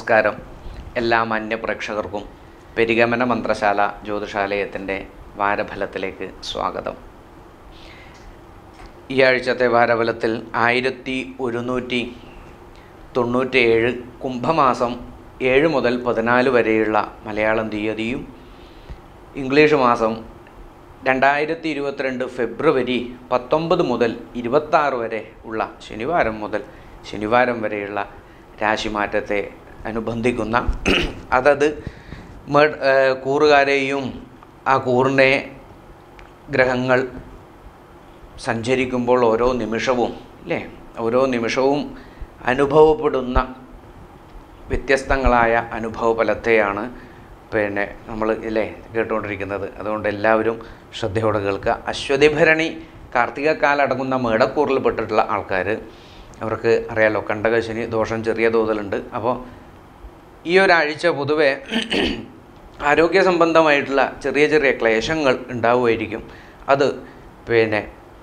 നമസ്കാരം എല്ലാ മാന്യ പ്രേക്ഷകർക്കും പെരിഗമന മന്ത്രശാല ജ്യോതിഷാലയത്തിൻ്റെ വാരഫലത്തിലേക്ക് സ്വാഗതം ഈ ആഴ്ചത്തെ വാരഫലത്തിൽ ആയിരത്തി ഒരുന്നൂറ്റി തൊണ്ണൂറ്റേഴ് കുംഭമാസം ഏഴ് മുതൽ പതിനാല് വരെയുള്ള മലയാളം തീയതിയും ഇംഗ്ലീഷ് മാസം രണ്ടായിരത്തി ഇരുപത്തിരണ്ട് ഫെബ്രുവരി പത്തൊമ്പത് മുതൽ ഇരുപത്താറ് വരെ ഉള്ള ശനിവാരം മുതൽ ശനിവാരം വരെയുള്ള രാശിമാറ്റത്തെ അനുബന്ധിക്കുന്ന അതത് മേ- ഏഹ് കൂറുകാരെയും ആ കൂറിനെ ഗ്രഹങ്ങൾ സഞ്ചരിക്കുമ്പോൾ ഓരോ നിമിഷവും അല്ലേ ഓരോ നിമിഷവും അനുഭവപ്പെടുന്ന വ്യത്യസ്തങ്ങളായ അനുഭവ ഫലത്തെയാണ് പിന്നെ നമ്മൾ ഇല്ലേ കേട്ടുകൊണ്ടിരിക്കുന്നത് അതുകൊണ്ട് എല്ലാവരും ശ്രദ്ധയോടെ കേൾക്കുക അശ്വതി ഭരണി കാർത്തികക്കാലം അടങ്ങുന്ന മേടക്കൂറിൽ പെട്ടിട്ടുള്ള ആൾക്കാർ അവർക്ക് അറിയാലോ കണ്ടകശനി ദോഷം ചെറിയ തോതിലുണ്ട് അപ്പോൾ ഈ ഒരാഴ്ച പൊതുവെ ആരോഗ്യ സംബന്ധമായിട്ടുള്ള ചെറിയ ചെറിയ ക്ലേശങ്ങൾ ഉണ്ടാവുമായിരിക്കും അത് പിന്നെ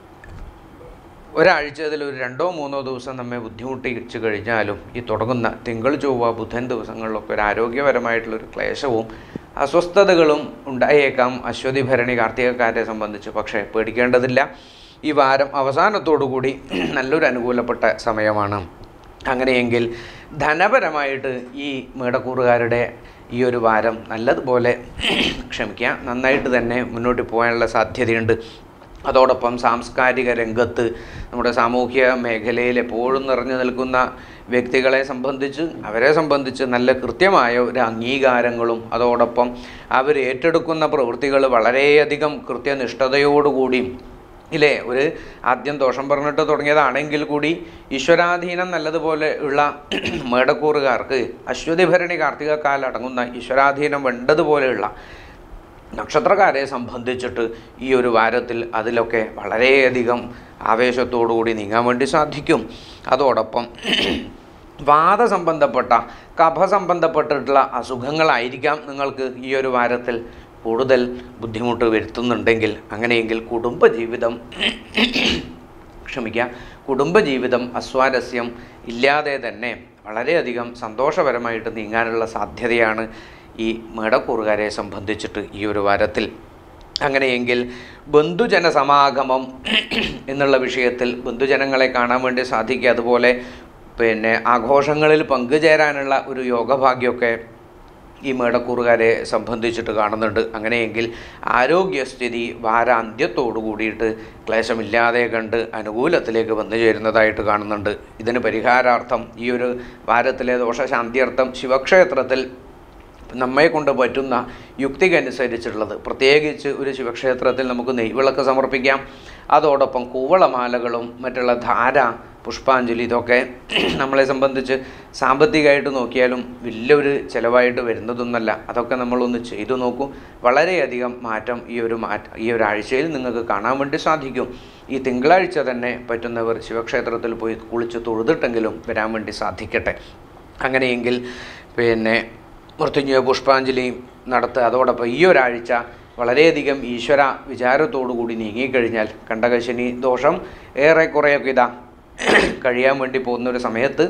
ഒരാഴ്ച അതിൽ ഒരു രണ്ടോ മൂന്നോ ദിവസം നമ്മെ ബുദ്ധിമുട്ടിച്ച് കഴിഞ്ഞാലും ഈ തുടങ്ങുന്ന തിങ്കൾ ചൊവ്വ ബുധൻ ദിവസങ്ങളിലൊക്കെ ഒരു ആരോഗ്യപരമായിട്ടുള്ളൊരു ക്ലേശവും അസ്വസ്ഥതകളും ഉണ്ടായേക്കാം അശ്വതി ഭരണി കാർത്തികക്കാരെ സംബന്ധിച്ച് പക്ഷേ പേടിക്കേണ്ടതില്ല ഈ വാരം അവസാനത്തോടുകൂടി നല്ലൊരു അനുകൂലപ്പെട്ട സമയമാണ് അങ്ങനെയെങ്കിൽ ധനപരമായിട്ട് ഈ മേടക്കൂറുകാരുടെ ഈ ഒരു വാരം നല്ലതുപോലെ ക്ഷമിക്കുക നന്നായിട്ട് തന്നെ മുന്നോട്ട് പോകാനുള്ള സാധ്യതയുണ്ട് അതോടൊപ്പം സാംസ്കാരിക രംഗത്ത് നമ്മുടെ സാമൂഹ്യ മേഖലയിൽ എപ്പോഴും നിറഞ്ഞു നിൽക്കുന്ന വ്യക്തികളെ സംബന്ധിച്ച് അവരെ സംബന്ധിച്ച് നല്ല കൃത്യമായ ഒരു അംഗീകാരങ്ങളും അതോടൊപ്പം അവർ ഏറ്റെടുക്കുന്ന പ്രവൃത്തികൾ വളരെയധികം കൃത്യനിഷ്ഠതയോടുകൂടിയും ഇല്ലേ ഒരു ആദ്യം ദോഷം പറഞ്ഞിട്ട് തുടങ്ങിയതാണെങ്കിൽ കൂടി ഈശ്വരാധീനം നല്ലതുപോലെ ഉള്ള മേടക്കൂറുകാർക്ക് അശ്വതി ഭരണി കാർത്തികക്കാലം അടങ്ങുന്ന ഈശ്വരാധീനം വേണ്ടതുപോലെയുള്ള നക്ഷത്രക്കാരെ സംബന്ധിച്ചിട്ട് ഈ ഒരു വാരത്തിൽ അതിലൊക്കെ വളരെയധികം ആവേശത്തോടുകൂടി നീങ്ങാൻ വേണ്ടി സാധിക്കും അതോടൊപ്പം വാദ സംബന്ധപ്പെട്ട കഫ സംബന്ധപ്പെട്ടിട്ടുള്ള അസുഖങ്ങളായിരിക്കാം നിങ്ങൾക്ക് ഈ ഒരു വാരത്തിൽ കൂടുതൽ ബുദ്ധിമുട്ട് വരുത്തുന്നുണ്ടെങ്കിൽ അങ്ങനെയെങ്കിൽ കുടുംബജീവിതം ക്ഷമിക്കുക കുടുംബജീവിതം അസ്വാരസ്യം ഇല്ലാതെ തന്നെ വളരെയധികം സന്തോഷപരമായിട്ട് നീങ്ങാനുള്ള സാധ്യതയാണ് ഈ മേടക്കൂറുകാരെ സംബന്ധിച്ചിട്ട് ഈ ഒരു വാരത്തിൽ അങ്ങനെയെങ്കിൽ ബന്ധുജന സമാഗമം എന്നുള്ള വിഷയത്തിൽ ബന്ധുജനങ്ങളെ കാണാൻ വേണ്ടി സാധിക്കുക അതുപോലെ പിന്നെ ആഘോഷങ്ങളിൽ പങ്കുചേരാനുള്ള ഒരു യോഗഭാഗ്യമൊക്കെ ഈ മേടക്കൂറുകാരെ സംബന്ധിച്ചിട്ട് കാണുന്നുണ്ട് അങ്ങനെയെങ്കിൽ ആരോഗ്യസ്ഥിതി വാരാന്ത്യത്തോടു കൂടിയിട്ട് ക്ലേശമില്ലാതെ കണ്ട് അനുകൂലത്തിലേക്ക് വന്നു ചേരുന്നതായിട്ട് കാണുന്നുണ്ട് ഇതിന് പരിഹാരാർത്ഥം ഈ ഒരു വാരത്തിലെ ദോഷശാന്തിയർത്ഥം ശിവക്ഷേത്രത്തിൽ നമ്മെ കൊണ്ട് പറ്റുന്ന യുക്തിക്കനുസരിച്ചുള്ളത് പ്രത്യേകിച്ച് ഒരു ശിവക്ഷേത്രത്തിൽ നമുക്ക് നെയ്വിളക്ക് സമർപ്പിക്കാം അതോടൊപ്പം കൂവളമാലകളും മറ്റുള്ള ധാര പുഷ്പാഞ്ജലി ഇതൊക്കെ നമ്മളെ സംബന്ധിച്ച് സാമ്പത്തികമായിട്ട് നോക്കിയാലും വലിയൊരു ചിലവായിട്ട് വരുന്നതൊന്നല്ല അതൊക്കെ നമ്മളൊന്ന് ചെയ്തു നോക്കൂ വളരെയധികം മാറ്റം ഈ ഒരു മാറ്റ ഈ ഒരാഴ്ചയിൽ നിങ്ങൾക്ക് കാണാൻ വേണ്ടി സാധിക്കും ഈ തിങ്കളാഴ്ച തന്നെ പറ്റുന്നവർ ശിവക്ഷേത്രത്തിൽ പോയി കുളിച്ച് തൊഴുതിട്ടെങ്കിലും വരാൻ വേണ്ടി സാധിക്കട്ടെ അങ്ങനെയെങ്കിൽ പിന്നെ മൃത്യുഞ്ജയ പുഷ്പാഞ്ജലി നടത്തുക അതോടൊപ്പം ഈ ഒരാഴ്ച വളരെയധികം ഈശ്വര വിചാരത്തോടു കൂടി നീങ്ങിക്കഴിഞ്ഞാൽ കണ്ടകശനി ദോഷം ഏറെക്കുറെയൊക്കെ ഇതാ കഴിയാൻ വേണ്ടി പോകുന്ന ഒരു സമയത്ത്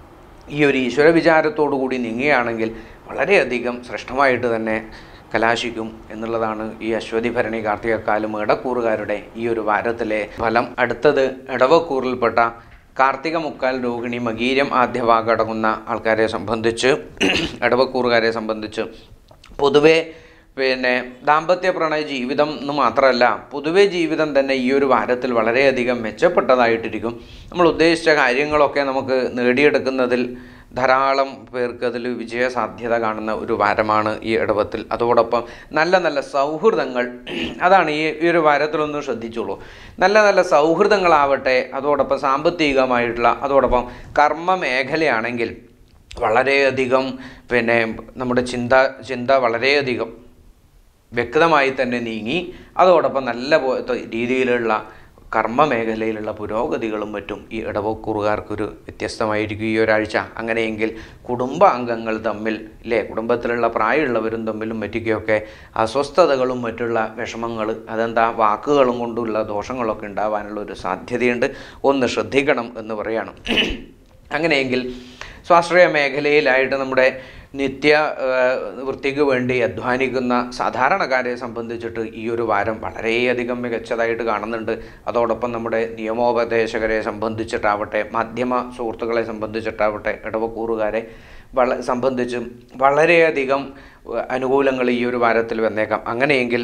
ഈ ഒരു ഈശ്വര വിചാരത്തോടു കൂടി നീങ്ങുകയാണെങ്കിൽ വളരെയധികം ശ്രേഷ്ഠമായിട്ട് തന്നെ കലാശിക്കും എന്നുള്ളതാണ് ഈ അശ്വതി ഭരണി കാർത്തികക്കാലം ഇടക്കൂറുകാരുടെ ഈ ഒരു വാരത്തിലെ ഫലം അടുത്തത് ഇടവക്കൂറിൽപ്പെട്ട കാർത്തിക മുക്കാൽ രോഹിണി മകീരം ആദ്യഭാഗം അടങ്ങുന്ന ആൾക്കാരെ സംബന്ധിച്ച് ഇടവക്കൂറുകാരെ സംബന്ധിച്ച് പൊതുവേ പിന്നെ ദാമ്പത്യ പ്രണയ ജീവിതം എന്ന് മാത്രമല്ല പൊതുവെ ജീവിതം തന്നെ ഈ ഒരു വാരത്തിൽ വളരെയധികം മെച്ചപ്പെട്ടതായിട്ടിരിക്കും നമ്മൾ ഉദ്ദേശിച്ച കാര്യങ്ങളൊക്കെ നമുക്ക് നേടിയെടുക്കുന്നതിൽ ധാരാളം പേർക്ക് അതിൽ വിജയ സാധ്യത കാണുന്ന ഒരു വാരമാണ് ഈ ഇടവത്തിൽ അതോടൊപ്പം നല്ല നല്ല സൗഹൃദങ്ങൾ അതാണ് ഈ ഈ ഒരു വാരത്തിലൊന്ന് ശ്രദ്ധിച്ചോളൂ നല്ല നല്ല സൗഹൃദങ്ങളാവട്ടെ അതോടൊപ്പം സാമ്പത്തികമായിട്ടുള്ള അതോടൊപ്പം കർമ്മ മേഖലയാണെങ്കിൽ വളരെയധികം പിന്നെ നമ്മുടെ ചിന്ത ചിന്ത വളരെയധികം വ്യക്തമായി തന്നെ നീങ്ങി അതോടൊപ്പം നല്ല പോ- രീതിയിലുള്ള കർമ്മ മേഖലയിലുള്ള പുരോഗതികളും മറ്റും ഈ ഇടവക്കൂറുകാർക്കൊരു വ്യത്യസ്തമായിരിക്കും ഈ ഒരാഴ്ച അങ്ങനെയെങ്കിൽ കുടുംബ അംഗങ്ങൾ തമ്മിൽ ഇല്ലേ കുടുംബത്തിലുള്ള പ്രായമുള്ളവരും തമ്മിലും മറ്റൊക്കെയൊക്കെ അസ്വസ്ഥതകളും മറ്റുള്ള വിഷമങ്ങൾ അതെന്താ വാക്കുകളും കൊണ്ടുള്ള ദോഷങ്ങളൊക്കെ ഉണ്ടാവാനുള്ള ഒരു സാധ്യതയുണ്ട് ഒന്ന് ശ്രദ്ധിക്കണം എന്ന് പറയണം അങ്ങനെയെങ്കിൽ സ്വാശ്രയ മേഖലയിലായിട്ട് നമ്മുടെ നിത്യ ഏഹ്, വൃത്തിക്ക് വേണ്ടി അധ്വാനിക്കുന്ന സാധാരണക്കാരെ സംബന്ധിച്ചിട്ട് ഈ ഒരു വാരം വളരെയധികം മികച്ചതായിട്ട് കാണുന്നുണ്ട് അതോടൊപ്പം നമ്മുടെ നിയമോപദേശകരെ സംബന്ധിച്ചിട്ടാവട്ടെ മാധ്യമ സുഹൃത്തുക്കളെ സംബന്ധിച്ചിട്ടാവട്ടെ ഇടവക്കൂറുകാരെ വള സംബന്ധിച്ചും വളരെയധികം ഏഹ്, അനുകൂലങ്ങൾ ഈ ഒരു വാരത്തിൽ വന്നേക്കാം അങ്ങനെയെങ്കിൽ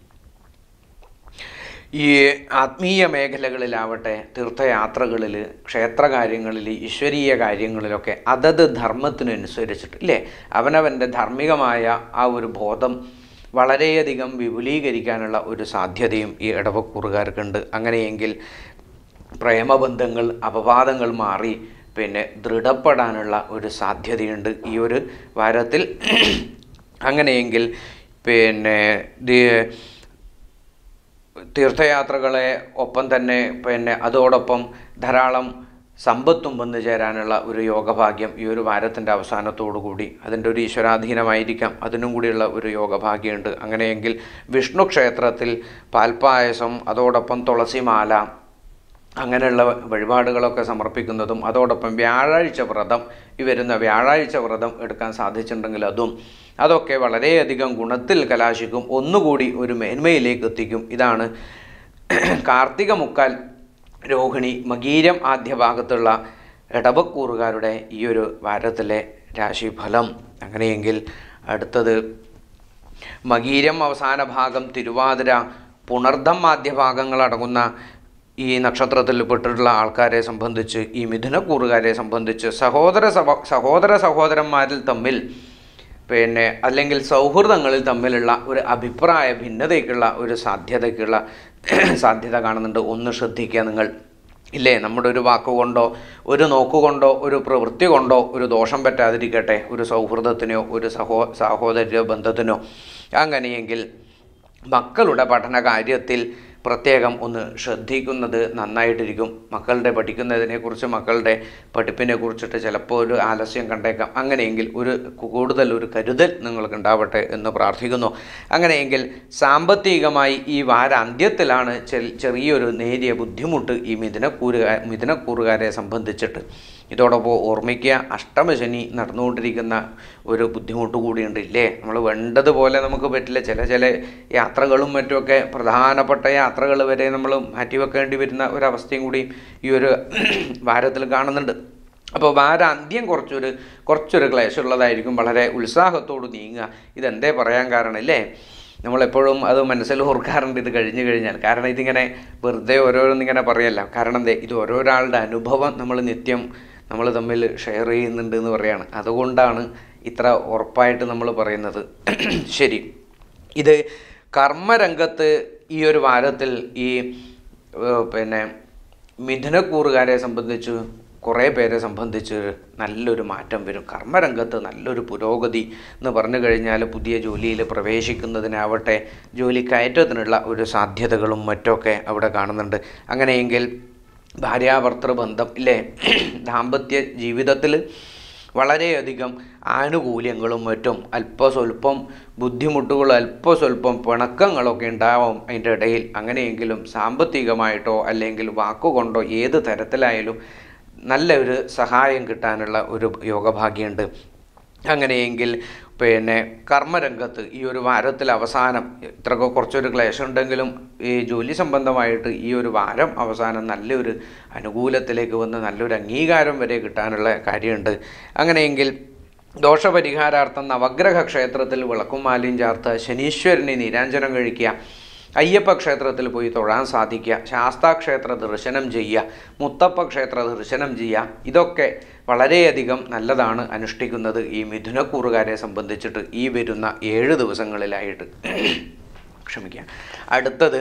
ഈ ആത്മീയ മേഖലകളിലാവട്ടെ തീർത്ഥയാത്രകളിൽ ക്ഷേത്രകാര്യങ്ങളിൽ ഈശ്വരീയ കാര്യങ്ങളിലൊക്കെ അതത് ധർമ്മത്തിനനുസരിച്ചിട്ട് ഇല്ലേ അവനവൻ്റെ ധാർമ്മികമായ ആ ഒരു ബോധം വളരെയധികം വിപുലീകരിക്കാനുള്ള ഒരു സാധ്യതയും ഈ ഇടവക്കൂറുകാർക്കുണ്ട് അങ്ങനെയെങ്കിൽ പ്രേമബന്ധങ്ങൾ അപവാദങ്ങൾ മാറി പിന്നെ ദൃഢപ്പെടാനുള്ള ഒരു സാധ്യതയുണ്ട് ഈ ഒരു വാരത്തിൽ അങ്ങനെയെങ്കിൽ പിന്നെ ദി- തീർത്ഥയാത്രകളെ ഒപ്പം തന്നെ പിന്നെ അതോടൊപ്പം ധാരാളം സമ്പത്തും വന്നു ചേരാനുള്ള ഒരു യോഗഭാഗ്യം ഈ ഒരു വാരത്തിൻ്റെ അവസാനത്തോടു കൂടി അതിൻ്റെ ഒരു ഈശ്വരാധീനമായിരിക്കാം അതിനും കൂടിയുള്ള ഒരു യോഗഭാഗ്യമുണ്ട് അങ്ങനെയെങ്കിൽ വിഷ്ണു ക്ഷേത്രത്തിൽ പാൽപ്പായസം അതോടൊപ്പം തുളസിമാല അങ്ങനെയുള്ള വഴിപാടുകളൊക്കെ സമർപ്പിക്കുന്നതും അതോടൊപ്പം വ്യാഴാഴ്ച വ്രതം ഈ വരുന്ന വ്യാഴാഴ്ച വ്രതം എടുക്കാൻ സാധിച്ചിട്ടുണ്ടെങ്കിൽ അതും അതൊക്കെ വളരെയധികം ഗുണത്തിൽ കലാശിക്കും ഒന്നുകൂടി ഒരു മേന്മയിലേക്ക് എത്തിക്കും ഇതാണ് കാർത്തിക മുക്കാൽ രോഹിണി മകീരം ആദ്യ ഭാഗത്തുള്ള ഇടവക്കൂറുകാരുടെ ഈ ഒരു വാരത്തിലെ രാശിഫലം അങ്ങനെയെങ്കിൽ അടുത്തത് മകീരം അവസാന ഭാഗം തിരുവാതിര പുണർദ്ധം ആദ്യഭാഗങ്ങൾ അടങ്ങുന്ന ഈ നക്ഷത്രത്തിൽ പെട്ടിട്ടുള്ള ആൾക്കാരെ സംബന്ധിച്ച് ഈ മിഥുനക്കൂറുകാരെ സംബന്ധിച്ച് സഹോദര സഹ സഹോദര സഹോദരന്മാരിൽ തമ്മിൽ പിന്നെ അല്ലെങ്കിൽ സൗഹൃദങ്ങളിൽ തമ്മിലുള്ള ഒരു അഭിപ്രായ ഭിന്നതയ്ക്കുള്ള ഒരു സാധ്യതയ്ക്കുള്ള സാധ്യത കാണുന്നുണ്ട് ഒന്ന് ശ്രദ്ധിക്കുക നിങ്ങൾ ഇല്ലേ നമ്മുടെ ഒരു വാക്കുകൊണ്ടോ ഒരു നോക്കുകൊണ്ടോ ഒരു പ്രവൃത്തി കൊണ്ടോ ഒരു ദോഷം പറ്റാതിരിക്കട്ടെ ഒരു സൗഹൃദത്തിനോ ഒരു സഹോ സഹോദര ബന്ധത്തിനോ അങ്ങനെയെങ്കിൽ മക്കളുടെ പഠന കാര്യത്തിൽ പ്രത്യേകം ഒന്ന് ശ്രദ്ധിക്കുന്നത് നന്നായിട്ടിരിക്കും മക്കളുടെ പഠിക്കുന്നതിനെക്കുറിച്ച് മക്കളുടെ പഠിപ്പിനെ കുറിച്ചിട്ട് ചിലപ്പോൾ ഒരു ആലസ്യം കണ്ടേക്കാം അങ്ങനെയെങ്കിൽ ഒരു കൂടുതൽ ഒരു കരുതൽ നിങ്ങൾക്ക് ഉണ്ടാവട്ടെ എന്ന് പ്രാർത്ഥിക്കുന്നു അങ്ങനെയെങ്കിൽ സാമ്പത്തികമായി ഈ വാരാന്ത്യത്തിലാണ് ചെ- ചെറിയൊരു നേരിയ ബുദ്ധിമുട്ട് ഈ മിഥുനക്കൂറുകാ മിഥുനക്കൂറുകാരെ സംബന്ധിച്ചിട്ട് ഇതോടൊപ്പം ഓർമ്മിക്കുക അഷ്ടമശനി നടന്നുകൊണ്ടിരിക്കുന്ന ഒരു ബുദ്ധിമുട്ട് കൂടിയുണ്ട് ഇല്ലേ നമ്മൾ വേണ്ടതുപോലെ നമുക്ക് പറ്റില്ല ചില ചില യാത്രകളും മറ്റുമൊക്കെ പ്രധാനപ്പെട്ട യാത്രകൾ വരെ നമ്മൾ മാറ്റിവെക്കേണ്ടി വരുന്ന ഒരവസ്ഥയും കൂടി ഈ ഒരു വാരത്തിൽ കാണുന്നുണ്ട് അപ്പോൾ വാരാന്ത്യം കുറച്ചൊരു കുറച്ചൊരു ക്ലേശമുള്ളതായിരിക്കും വളരെ ഉത്സാഹത്തോട് നീങ്ങുക ഇതെന്തേ പറയാൻ കാരണം ഇല്ലേ നമ്മളെപ്പോഴും അത് മനസ്സിൽ ഓർക്കാറുണ്ട് ഇത് കഴിഞ്ഞു കഴിഞ്ഞാൽ കാരണം ഇതിങ്ങനെ വെറുതെ ഓരോന്നിങ്ങനെ പറയല്ല കാരണം എന്തേ ഇത് ഓരോരാളുടെ അനുഭവം നമ്മൾ നിത്യം നമ്മൾ തമ്മിൽ ഷെയർ ചെയ്യുന്നുണ്ട് എന്ന് പറയാണ് അതുകൊണ്ടാണ് ഇത്ര ഉറപ്പായിട്ട് നമ്മൾ പറയുന്നത് ശരി ഇത് കർമ്മരംഗത്ത് ഈ ഒരു വാരത്തിൽ ഈ ഏഹ്, പിന്നെ മിഥുനക്കൂറുകാരെ സംബന്ധിച്ച് കുറേ പേരെ സംബന്ധിച്ച് നല്ലൊരു മാറ്റം വരും കർമ്മരംഗത്ത് നല്ലൊരു പുരോഗതി എന്ന് പറഞ്ഞു കഴിഞ്ഞാൽ പുതിയ ജോലിയിൽ പ്രവേശിക്കുന്നതിനാവട്ടെ ജോലി കയറ്റത്തിനുള്ള ഒരു സാധ്യതകളും മറ്റൊക്കെ അവിടെ കാണുന്നുണ്ട് അങ്ങനെയെങ്കിൽ ഭാര്യാഭർത്തൃ ബന്ധം ഇല്ലേ ദാമ്പത്യ ജീവിതത്തിൽ വളരെയധികം ആനുകൂല്യങ്ങളും മറ്റും അല്പസ്വല്പം ബുദ്ധിമുട്ടുകളും അല്പസ്വല്പം പിണക്കങ്ങളൊക്കെ ഉണ്ടാവും അതിൻ്റെ ഇടയിൽ അങ്ങനെയെങ്കിലും സാമ്പത്തികമായിട്ടോ അല്ലെങ്കിൽ വാക്കുകൊണ്ടോ ഏത് തരത്തിലായാലും നല്ല ഒരു സഹായം കിട്ടാനുള്ള ഒരു യോഗഭാഗ്യമുണ്ട് അങ്ങനെയെങ്കിൽ പിന്നെ കർമ്മരംഗത്ത് ഈ ഒരു വാരത്തിൽ അവസാനം ഇത്രയൊക്കെ കുറച്ചൊരു ക്ലേശം ഉണ്ടെങ്കിലും ഈ ജോലി സംബന്ധമായിട്ട് ഈ ഒരു വാരം അവസാനം നല്ലൊരു അനുകൂലത്തിലേക്ക് വന്ന് നല്ലൊരു അംഗീകാരം വരെ കിട്ടാനുള്ള കാര്യമുണ്ട് അങ്ങനെയെങ്കിൽ ദോഷപരിഹാരാർത്ഥം നവഗ്രഹ ക്ഷേത്രത്തിൽ വിളക്കും മാലിയും ചേർത്ത് ശനീശ്വരനെ നീരാഞ്ജനം കഴിക്കുക അയ്യപ്പ ക്ഷേത്രത്തിൽ പോയി തൊഴാൻ സാധിക്കുക ശാസ്താക്ഷേത്ര ദർശനം ചെയ്യുക മുത്തപ്പ ക്ഷേത്ര ദർശനം ചെയ്യുക ഇതൊക്കെ വളരെയധികം നല്ലതാണ് അനുഷ്ഠിക്കുന്നത് ഈ മിഥുനക്കൂറുകാരെ സംബന്ധിച്ചിട്ട് ഈ വരുന്ന ഏഴ് ദിവസങ്ങളിലായിട്ട് ക്ഷമിക്കുക അടുത്തത്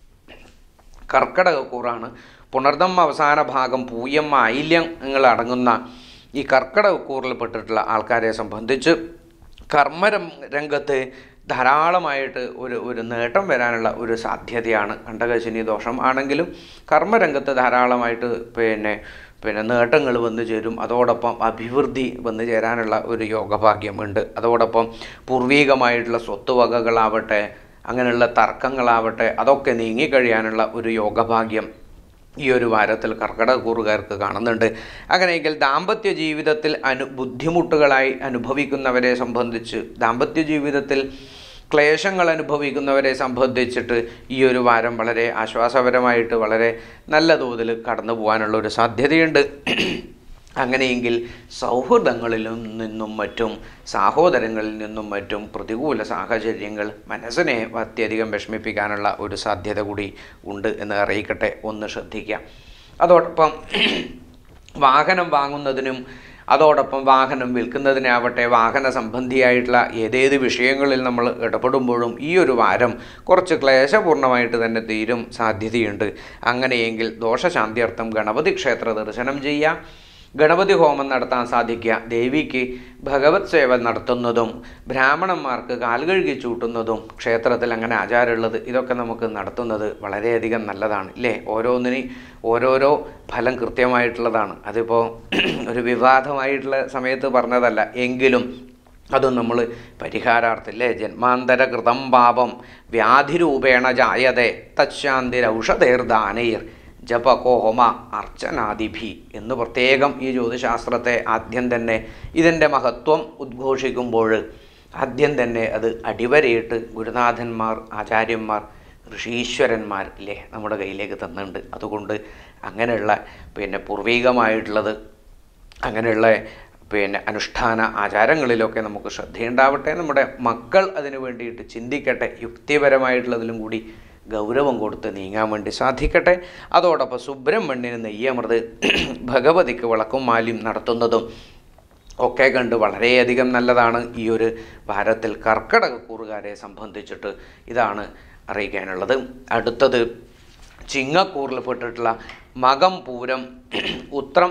കർക്കടകക്കൂറാണ് പുണർദം അവസാന ഭാഗം പൂയം ആയില്യങ്ങൾ അടങ്ങുന്ന ഈ കർക്കടകക്കൂറിൽ പെട്ടിട്ടുള്ള ആൾക്കാരെ സംബന്ധിച്ച് കർമ്മരം രംഗത്ത് ധാരാളമായിട്ട് ഒരു ഒരു നേട്ടം വരാനുള്ള ഒരു സാധ്യതയാണ് കണ്ടകശനി ദോഷം ആണെങ്കിലും കർമ്മരംഗത്ത് ധാരാളമായിട്ട് പിന്നെ പിന്നെ നേട്ടങ്ങൾ വന്നു ചേരും അതോടൊപ്പം അഭിവൃദ്ധി വന്നു ചേരാനുള്ള ഒരു യോഗഭാഗ്യമുണ്ട് അതോടൊപ്പം പൂർവീകമായിട്ടുള്ള സ്വത്തുവകകളാവട്ടെ അങ്ങനെയുള്ള തർക്കങ്ങളാവട്ടെ അതൊക്കെ നീങ്ങിക്കഴിയാനുള്ള ഒരു യോഗഭാഗ്യം ഈ ഒരു വാരത്തിൽ കർക്കിടകക്കൂറുകാർക്ക് കാണുന്നുണ്ട് അങ്ങനെയെങ്കിൽ ദാമ്പത്യ ജീവിതത്തിൽ അനു ബുദ്ധിമുട്ടുകളായി അനുഭവിക്കുന്നവരെ സംബന്ധിച്ച് ദാമ്പത്യ ജീവിതത്തിൽ ക്ലേശങ്ങൾ അനുഭവിക്കുന്നവരെ സംബന്ധിച്ചിട്ട് ഈ ഒരു വാരം വളരെ ആശ്വാസപരമായിട്ട് വളരെ നല്ല തോതിൽ കടന്നു പോകാനുള്ള ഒരു സാധ്യതയുണ്ട് അങ്ങനെയെങ്കിൽ സൗഹൃദങ്ങളിൽ നിന്നും മറ്റും സഹോദരങ്ങളിൽ നിന്നും മറ്റും പ്രതികൂല സാഹചര്യങ്ങൾ മനസ്സിനെ അത്യധികം വിഷമിപ്പിക്കാനുള്ള ഒരു സാധ്യത കൂടി ഉണ്ട് എന്ന് അറിയിക്കട്ടെ ഒന്ന് ശ്രദ്ധിക്കാം അതോടൊപ്പം വാഹനം വാങ്ങുന്നതിനും അതോടൊപ്പം വാഹനം വിൽക്കുന്നതിനാവട്ടെ വാഹന സംബന്ധിയായിട്ടുള്ള ഏതേത് വിഷയങ്ങളിൽ നമ്മൾ ഇടപെടുമ്പോഴും ഈ ഒരു വാരം കുറച്ച് ക്ലേശപൂർണ്ണമായിട്ട് തന്നെ തീരും സാധ്യതയുണ്ട് അങ്ങനെയെങ്കിൽ ദോഷശാന്തിയർത്ഥം ഗണപതി ക്ഷേത്ര ദർശനം ചെയ്യാം ഗണപതി ഹോമം നടത്താൻ സാധിക്കുക ദേവിക്ക് ഭഗവത് സേവ നടത്തുന്നതും ബ്രാഹ്മണന്മാർക്ക് കാൽകഴുകി ചൂട്ടുന്നതും ക്ഷേത്രത്തിൽ അങ്ങനെ ആചാരമുള്ളത് ഇതൊക്കെ നമുക്ക് നടത്തുന്നത് വളരെയധികം നല്ലതാണ് ഇല്ലേ ഓരോന്നിന് ഓരോരോ ഫലം കൃത്യമായിട്ടുള്ളതാണ് അതിപ്പോൾ ഒരു വിവാദമായിട്ടുള്ള സമയത്ത് പറഞ്ഞതല്ല എങ്കിലും അതും നമ്മൾ പരിഹാരാർത്ഥില്ലേ ജന്മാന്തര കൃതം പാപം വ്യാധിരൂപേണ ജായതേ തച്ചാന്തിരൗഷധേർദാനൈർ ജപകോഹമ അർച്ചനാദിഭി എന്ന് പ്രത്യേകം ഈ ജ്യോതിശാസ്ത്രത്തെ ആദ്യം തന്നെ ഇതിൻ്റെ മഹത്വം ഉദ്ഘോഷിക്കുമ്പോൾ ആദ്യം തന്നെ അത് അടിവരയിട്ട് ഗുരുനാഥന്മാർ ആചാര്യന്മാർ ഋഷീശ്വരന്മാർ ഇല്ലേ നമ്മുടെ കയ്യിലേക്ക് തന്നിട്ടുണ്ട് അതുകൊണ്ട് അങ്ങനെയുള്ള പിന്നെ പൂർവീകമായിട്ടുള്ളത് അങ്ങനെയുള്ള പിന്നെ അനുഷ്ഠാന ആചാരങ്ങളിലൊക്കെ നമുക്ക് ശ്രദ്ധയുണ്ടാവട്ടെ നമ്മുടെ മക്കൾ അതിനു വേണ്ടിയിട്ട് ചിന്തിക്കട്ടെ യുക്തിപരമായിട്ടുള്ളതിലും കൂടി ഗൗരവം കൊടുത്ത് നീങ്ങാൻ വേണ്ടി സാധിക്കട്ടെ അതോടൊപ്പം സുബ്രഹ്മണ്യന് നെയ്യമൃത് ഭഗവതിക്ക് വിളക്കും മാലിയും നടത്തുന്നതും ഒക്കെ കണ്ട് വളരെയധികം നല്ലതാണ് ഈ ഒരു വാരത്തിൽ കർക്കടകക്കൂറുകാരെ സംബന്ധിച്ചിട്ട് ഇതാണ് അറിയിക്കാനുള്ളത് അടുത്തത് ചിങ്ങക്കൂറിൽപ്പെട്ടിട്ടുള്ള മകം പൂരം ഉത്രം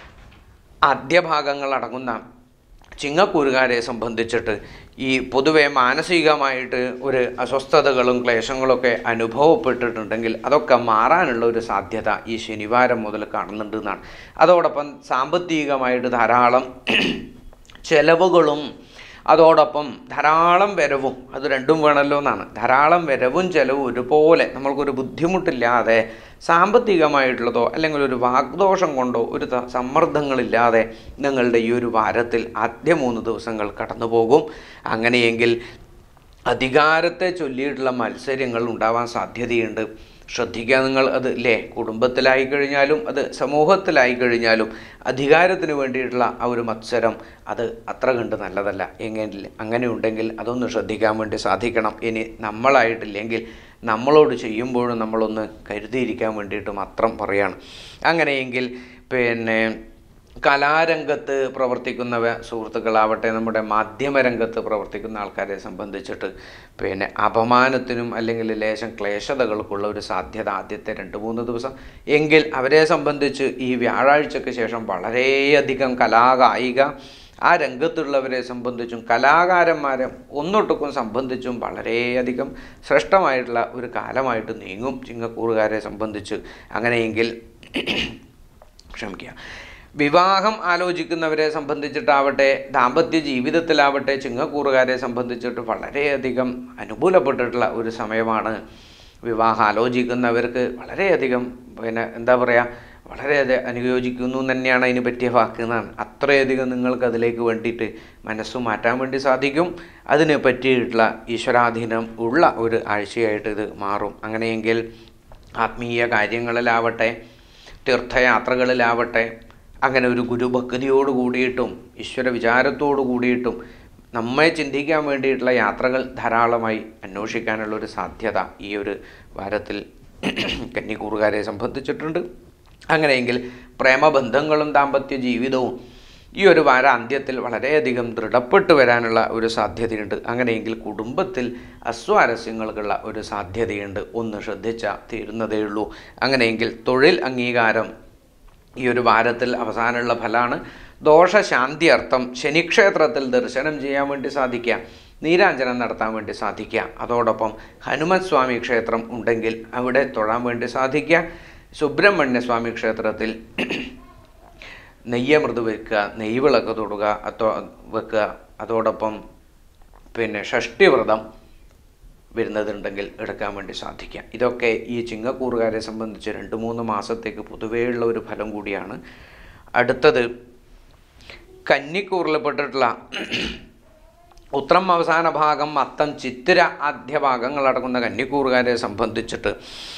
ആദ്യഭാഗങ്ങൾ അടങ്ങുന്ന ചിങ്ങക്കൂറുകാരെ സംബന്ധിച്ചിട്ട് ഈ പൊതുവെ മാനസികമായിട്ട് ഒരു അസ്വസ്ഥതകളും ക്ലേശങ്ങളൊക്കെ അനുഭവപ്പെട്ടിട്ടുണ്ടെങ്കിൽ അതൊക്കെ മാറാനുള്ള ഒരു സാധ്യത ഈ ശനിവാരം മുതൽ കാണുന്നുണ്ട് എന്നാണ് അതോടൊപ്പം സാമ്പത്തികമായിട്ട് ധാരാളം ചെലവുകളും അതോടൊപ്പം ധാരാളം വരവും അത് രണ്ടും വേണമല്ലോ എന്നാണ് ധാരാളം വരവും ചെലവും ഒരുപോലെ നമ്മൾക്കൊരു ബുദ്ധിമുട്ടില്ലാതെ സാമ്പത്തികമായിട്ടുള്ളതോ അല്ലെങ്കിൽ ഒരു വാഗ്ദോഷം കൊണ്ടോ ഒരു ത- സമ്മർദ്ദങ്ങളില്ലാതെ നിങ്ങളുടെ ഈ ഒരു വാരത്തിൽ ആദ്യ മൂന്ന് ദിവസങ്ങൾ കടന്നു പോകും അങ്ങനെയെങ്കിൽ അധികാരത്തെ ചൊല്ലിയിട്ടുള്ള മത്സരങ്ങൾ ഉണ്ടാവാൻ സാധ്യതയുണ്ട് ശ്രദ്ധിക്കുക നിങ്ങൾ അത് ഇല്ലേ കുടുംബത്തിലായി കഴിഞ്ഞാലും അത് സമൂഹത്തിലായി കഴിഞ്ഞാലും അധികാരത്തിന് വേണ്ടിയിട്ടുള്ള ആ ഒരു മത്സരം അത് അത്ര കണ്ട് നല്ലതല്ല എങ്ങനെ അങ്ങനെ ഉണ്ടെങ്കിൽ അതൊന്ന് ശ്രദ്ധിക്കാൻ വേണ്ടി സാധിക്കണം ഇനി നമ്മളായിട്ടില്ലെങ്കിൽ നമ്മളോട് ചെയ്യുമ്പോഴും നമ്മളൊന്ന് കരുതിയിരിക്കാൻ വേണ്ടിയിട്ട് മാത്രം പറയാണ് അങ്ങനെയെങ്കിൽ പിന്നെ കലാരംഗത്ത് പ്രവർത്തിക്കുന്നവ സുഹൃത്തുക്കളാവട്ടെ നമ്മുടെ മാധ്യമരംഗത്ത് പ്രവർത്തിക്കുന്ന ആൾക്കാരെ സംബന്ധിച്ചിട്ട് പിന്നെ അപമാനത്തിനും അല്ലെങ്കിൽ ലേശം ക്ലേശതകൾക്കുള്ള ഒരു സാധ്യത ആദ്യത്തെ രണ്ട് മൂന്ന് ദിവസം എങ്കിൽ അവരെ സംബന്ധിച്ച് ഈ വ്യാഴാഴ്ചയ്ക്ക് ശേഷം വളരെയധികം കലാകായിക ആ രംഗത്തുള്ളവരെ സംബന്ധിച്ചും കലാകാരന്മാരെ ഒന്നൊട്ടുക്കും സംബന്ധിച്ചും വളരെയധികം ശ്രേഷ്ഠമായിട്ടുള്ള ഒരു കാലമായിട്ട് നീങ്ങും ചിങ്ങക്കൂറുകാരെ സംബന്ധിച്ച് അങ്ങനെയെങ്കിൽ ക്ഷമിക്കുക വിവാഹം ആലോചിക്കുന്നവരെ സംബന്ധിച്ചിട്ടാവട്ടെ ദാമ്പത്യ ജീവിതത്തിലാവട്ടെ ചിങ്ങക്കൂറുകാരെ സംബന്ധിച്ചിട്ട് വളരെയധികം അനുകൂലപ്പെട്ടിട്ടുള്ള ഒരു സമയമാണ് വിവാഹം ആലോചിക്കുന്നവർക്ക് വളരെയധികം പിന്നെ എന്താ പറയുക വളരെയധികം അനുയോജിക്കുന്നു എന്ന് തന്നെയാണ് അതിന് പറ്റിയ വാക്ക് എന്നാണ് അത്രയധികം നിങ്ങൾക്ക് അതിലേക്ക് വേണ്ടിയിട്ട് മനസ്സ് മാറ്റാൻ വേണ്ടി സാധിക്കും അതിന് പറ്റിയിട്ടുള്ള ഈശ്വരാധീനം ഉള്ള ഒരു ആഴ്ചയായിട്ട് ഇത് മാറും അങ്ങനെയെങ്കിൽ ആത്മീയ കാര്യങ്ങളിലാവട്ടെ തീർത്ഥയാത്രകളിലാവട്ടെ അങ്ങനെ ഒരു ഗുരുഭക്തിയോട് കൂടിയിട്ടും ഈശ്വര വിചാരത്തോടു കൂടിയിട്ടും നമ്മെ ചിന്തിക്കാൻ വേണ്ടിയിട്ടുള്ള യാത്രകൾ ധാരാളമായി അന്വേഷിക്കാനുള്ള ഒരു സാധ്യത ഈ ഒരു വാരത്തിൽ കന്നിക്കൂറുകാരെ സംബന്ധിച്ചിട്ടുണ്ട് അങ്ങനെയെങ്കിൽ പ്രേമബന്ധങ്ങളും ദാമ്പത്യ ജീവിതവും ഈ ഒരു വാര അന്ത്യത്തിൽ വളരെയധികം ദൃഢപ്പെട്ടു വരാനുള്ള ഒരു സാധ്യതയുണ്ട് അങ്ങനെയെങ്കിൽ കുടുംബത്തിൽ അസ്വാരസ്യങ്ങൾക്കുള്ള ഒരു സാധ്യതയുണ്ട് ഒന്ന് ശ്രദ്ധിച്ചാൽ തീരുന്നതേ ഉള്ളൂ അങ്ങനെയെങ്കിൽ തൊഴിൽ അംഗീകാരം ഈ ഒരു വാരത്തിൽ അവസാനമുള്ള ഫലമാണ് ദോഷശാന്തി അർത്ഥം ശനിക്ഷേത്രത്തിൽ ദർശനം ചെയ്യാൻ വേണ്ടി സാധിക്കുക നീരാഞ്ജനം നടത്താൻ വേണ്ടി സാധിക്കുക അതോടൊപ്പം ഹനുമത് സ്വാമി ക്ഷേത്രം ഉണ്ടെങ്കിൽ അവിടെ തൊഴാൻ വേണ്ടി സാധിക്കുക സുബ്രഹ്മണ്യ സ്വാമി ക്ഷേത്രത്തിൽ നെയ്യമൃത് വെക്കുക നെയ്വിളക്ക് തൊടുക അതോ വെക്കുക അതോടൊപ്പം പിന്നെ ഷഷ്ടിവ്രതം വരുന്നതുണ്ടെങ്കിൽ എടുക്കാൻ വേണ്ടി സാധിക്കുക ഇതൊക്കെ ഈ ചിങ്ങക്കൂറുകാരെ സംബന്ധിച്ച് രണ്ട് മൂന്ന് മാസത്തേക്ക് പൊതുവെയുള്ള ഒരു ഫലം കൂടിയാണ് അടുത്തത് കന്നിക്കൂറിൽപ്പെട്ടിട്ടുള്ള ഉത്രം അവസാന ഭാഗം അത്തം ചിത്തിര ആദ്യ ഭാഗങ്ങളടങ്ങുന്ന കന്നിക്കൂറുകാരെ സംബന്ധിച്ചിട്ട്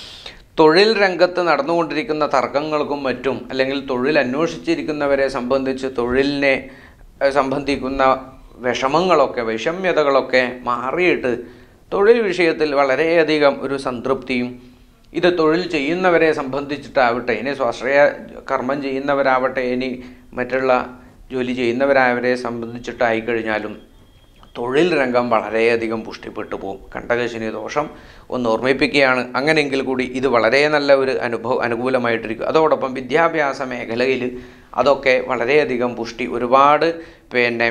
തൊഴിൽ രംഗത്ത് നടന്നുകൊണ്ടിരിക്കുന്ന തർക്കങ്ങൾക്കും മറ്റും അല്ലെങ്കിൽ തൊഴിൽ അന്വേഷിച്ചിരിക്കുന്നവരെ സംബന്ധിച്ച് തൊഴിലിനെ ഏഹ്, സംബന്ധിക്കുന്ന വിഷമങ്ങളൊക്കെ വൈഷമ്യതകളൊക്കെ മാറിയിട്ട് തൊഴിൽ വിഷയത്തിൽ വളരെയധികം ഒരു സംതൃപ്തിയും ഇത് തൊഴിൽ ചെയ്യുന്നവരെ സംബന്ധിച്ചിട്ടാവട്ടെ ഇനി സ്വാശ്രയ കർമ്മം ചെയ്യുന്നവരാവട്ടെ ഇനി മറ്റുള്ള ജോലി ചെയ്യുന്നവരായവരെ സംബന്ധിച്ചിട്ടായി കഴിഞ്ഞാലും തൊഴിൽ രംഗം വളരെയധികം പുഷ്ടിപ്പെട്ടു പോകും കണ്ടകശിനി ദോഷം ഒന്ന് ഓർമ്മിപ്പിക്കുകയാണ് അങ്ങനെയെങ്കിൽ കൂടി ഇത് വളരെ നല്ല ഒരു അനുഭവം അനുകൂലമായിട്ടിരിക്കും അതോടൊപ്പം വിദ്യാഭ്യാസ മേഖലയിൽ അതൊക്കെ വളരെയധികം പുഷ്ടി ഒരുപാട് പിന്നെ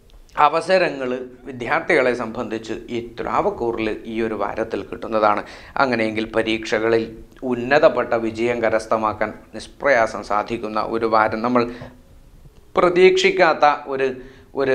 അവസരങ്ങൾ വിദ്യാർത്ഥികളെ സംബന്ധിച്ച് ഈ തുലാവക്കൂറിൽ ഈ ഒരു വാരത്തിൽ കിട്ടുന്നതാണ് അങ്ങനെയെങ്കിൽ പരീക്ഷകളിൽ ഉന്നതപ്പെട്ട വിജയം കരസ്ഥമാക്കാൻ നിഷ്പ്രയാസം സാധിക്കുന്ന ഒരു വാരം നമ്മൾ പ്രതീക്ഷിക്കാത്ത ഒരു ഒരു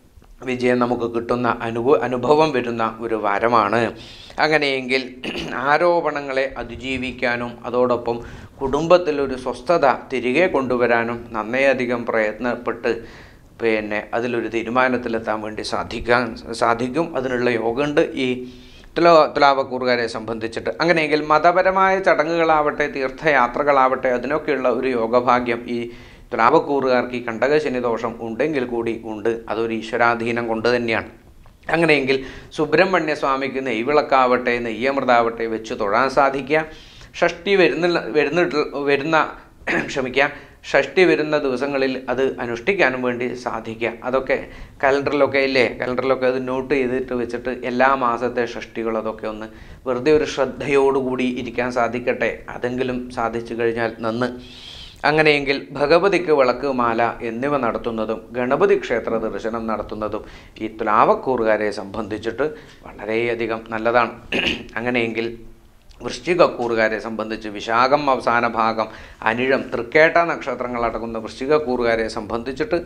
വിജയം നമുക്ക് കിട്ടുന്ന അനുഭവ അനുഭവം വരുന്ന ഒരു വാരമാണ് അങ്ങനെയെങ്കിൽ ആരോപണങ്ങളെ അതിജീവിക്കാനും അതോടൊപ്പം കുടുംബത്തിലൊരു സ്വസ്ഥത തിരികെ കൊണ്ടുവരാനും നന്നേയധികം പ്രയത്നപ്പെട്ട് പിന്നെ അതിലൊരു തീരുമാനത്തിലെത്താൻ വേണ്ടി സാധിക്കാൻ സാധിക്കും അതിനുള്ള യോഗമുണ്ട് ഈ തുല തുലാവക്കൂറുകാരെ സംബന്ധിച്ചിട്ട് അങ്ങനെയെങ്കിൽ മതപരമായ ചടങ്ങുകളാവട്ടെ തീർത്ഥയാത്രകളാവട്ടെ അതിനൊക്കെയുള്ള ഒരു യോഗഭാഗ്യം ഈ തുലാവക്കൂറുകാർക്ക് ഈ കണ്ടകശനി ദോഷം ഉണ്ടെങ്കിൽ കൂടി ഉണ്ട് അതൊരു ഈശ്വരാധീനം കൊണ്ട് തന്നെയാണ് അങ്ങനെയെങ്കിൽ സുബ്രഹ്മണ്യ സ്വാമിക്ക് നെയ്വിളക്കാവട്ടെ നെയ്യമൃതാവട്ടെ വെച്ച് തൊഴാൻ സാധിക്കുക ഷഷ്ടി വരുന്നില്ല വരുന്നിട്ട് വരുന്ന ക്ഷമിക്കുക ഷഷ്ടി വരുന്ന ദിവസങ്ങളിൽ അത് അനുഷ്ഠിക്കാനും വേണ്ടി സാധിക്കുക അതൊക്കെ കലണ്ടറിലൊക്കെ ഇല്ലേ കലണ്ടറിലൊക്കെ അത് നോട്ട് ചെയ്തിട്ട് വെച്ചിട്ട് എല്ലാ മാസത്തെ ഷഷ്ടികൾ അതൊക്കെ ഒന്ന് വെറുതെ ഒരു ശ്രദ്ധയോടുകൂടി ഇരിക്കാൻ സാധിക്കട്ടെ അതെങ്കിലും സാധിച്ചു കഴിഞ്ഞാൽ നന്ന് അങ്ങനെയെങ്കിൽ ഭഗവതിക്ക് വിളക്ക് മാല എന്നിവ നടത്തുന്നതും ഗണപതി ക്ഷേത്ര ദർശനം നടത്തുന്നതും ഈ തുലാവക്കൂറുകാരെ സംബന്ധിച്ചിട്ട് വളരെയധികം നല്ലതാണ് അങ്ങനെയെങ്കിൽ വൃശ്ചികക്കൂറുകാരെ സംബന്ധിച്ച് വിശാഖം അവസാന ഭാഗം അനിഴം തൃക്കേട്ട നക്ഷത്രങ്ങളടങ്ങുന്ന വൃശ്ചികക്കൂറുകാരെ സംബന്ധിച്ചിട്ട്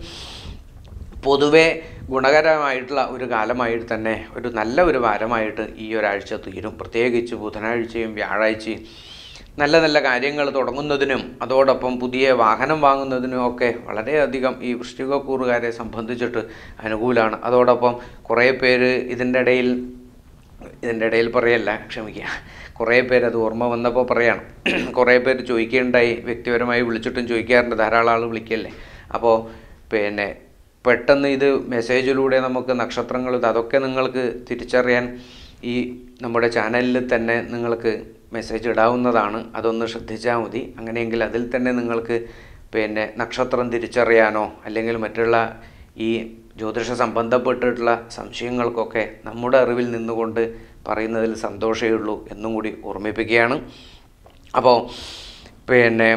പൊതുവെ ഗുണകരമായിട്ടുള്ള ഒരു കാലമായിട്ട് തന്നെ ഒരു നല്ല ഒരു വാരമായിട്ട് ഈ ഒരാഴ്ച തീരും പ്രത്യേകിച്ച് ബുധനാഴ്ചയും വ്യാഴാഴ്ചയും നല്ല നല്ല കാര്യങ്ങൾ തുടങ്ങുന്നതിനും അതോടൊപ്പം പുതിയ വാഹനം വാങ്ങുന്നതിനും ഒക്കെ വളരെയധികം ഈ വൃശ്ചികക്കൂറുകാരെ സംബന്ധിച്ചിട്ട് അനുകൂലമാണ് അതോടൊപ്പം കുറേ പേര് ഇതിൻ്റെ ഇടയിൽ ഇതിൻ്റെ ഇടയിൽ പറയല്ല ക്ഷമിക്കുക കുറേ പേര് അത് ഓർമ്മ വന്നപ്പോൾ പറയാണ് കുറേ പേര് ചോദിക്കുകയുണ്ടായി വ്യക്തിപരമായി വിളിച്ചിട്ടും ചോദിക്കാറുണ്ട് ധാരാളം ആൾ വിളിക്കല്ലേ അപ്പോൾ പിന്നെ പെട്ടെന്ന് ഇത് മെസ്സേജിലൂടെ നമുക്ക് നക്ഷത്രങ്ങൾ ഇത് അതൊക്കെ നിങ്ങൾക്ക് തിരിച്ചറിയാൻ ഈ നമ്മുടെ ചാനലിൽ തന്നെ നിങ്ങൾക്ക് മെസ്സേജ് ഇടാവുന്നതാണ് അതൊന്ന് ശ്രദ്ധിച്ചാൽ മതി അങ്ങനെയെങ്കിൽ അതിൽ തന്നെ നിങ്ങൾക്ക് പിന്നെ നക്ഷത്രം തിരിച്ചറിയാനോ അല്ലെങ്കിൽ മറ്റുള്ള ഈ ജ്യോതിഷ സംബന്ധപ്പെട്ടിട്ടുള്ള സംശയങ്ങൾക്കൊക്കെ നമ്മുടെ അറിവിൽ നിന്നുകൊണ്ട് പറയുന്നതിൽ സന്തോഷമേ ഉള്ളൂ എന്നും കൂടി ഓർമ്മിപ്പിക്കുകയാണ് അപ്പോൾ പിന്നെ